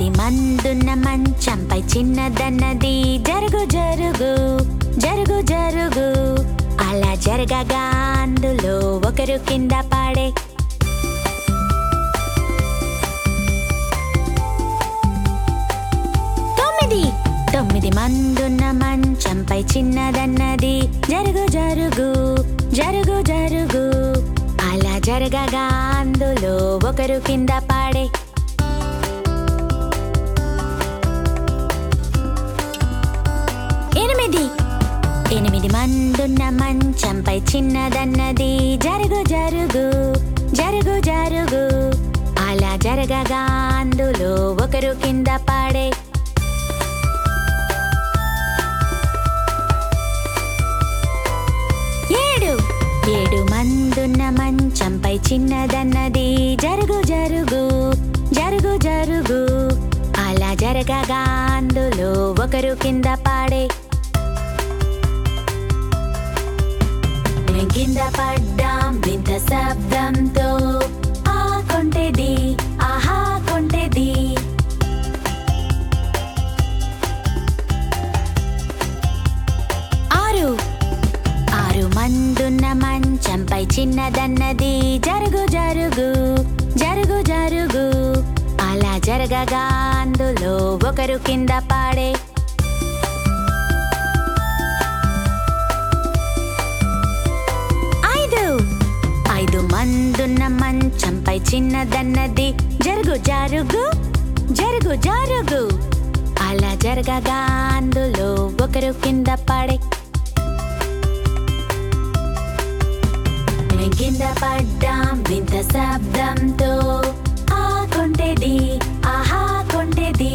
తొమ్మిది మందున్న మంచంపై చిన్నదన్నది జరుగు జరుగు జరుగు జరుగు అలా జరగగా అందులో ఒకరు కింద పడే తొమ్మిది తొమ్మిది మందున్న మంచంపై చిన్నదన్నది జరుగు జరుగు జరుగు జరుగు అలా జరగగా అందులో ఒకరు కింద పడే ఎనిమిది ఎనిమిది మందున్న మంచంపై చిన్నదన్నది జరుగు జరుగు జరుగు జరుగు అలా జరగగా అందులో ఒకరు కింద పడే ఏడు ఏడు మందున్న మంచంపై చిన్నదన్నది జరుగు జరుగు జరుగు జరుగు అలా జరగగా అందులో ఒకరు కింద పాడే మేం కింద పడ్డాం వింత శబ్దంతో ఆ కొంటెది ఆహా కొంటెది ఆరు ఆరు మందున్న మంచంపై చిన్నదన్నది జరుగు జరుగు జరుగు జరుగు అలా జరగగా అందులో ఒకరు కింద పాడే ఐదు ఐదు మందున్న మంచంపై చిన్నదన్నది జరుగు జరుగు జరుగు జరుగు అలా జరగగా అందులో ఒకరు కింద పడే మేం కింద పడ్డాం వింత శబ్దంతో ఆ కొంటెది ఆహా కొంటెది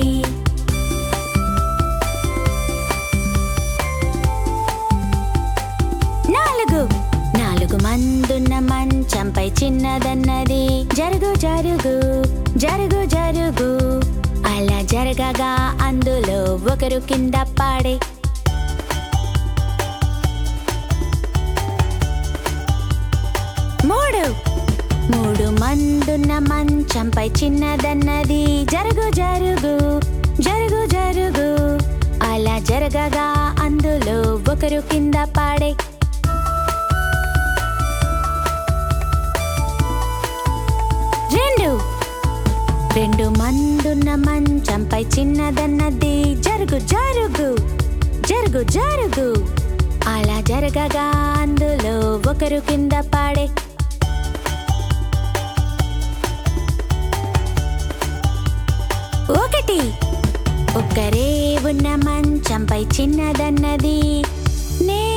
నాలుగు నాలుగు మందున్న మంచంపై చిన్నదన్నది జరుగు జరుగు జరుగు జరుగు అలా జరగగా అందులో ఒకరు కింద పాడే మూడు మూడు మందున్న మంచంపై చిన్నదన్నది జరుగు జరుగు జరుగు జరుగు అలా జరగగా అందులో ఒకరు కింద పాడే రెండు రెండు మందున్న మంచంపై చిన్నదన్నది జరుగు జరుగు జరుగు జరుగు అలా జరగగా అందులో ఒకరు కింద పాడే ఒకటి ఒక్కరే ఉన్న మంచంపై చిన్నదన్నది నే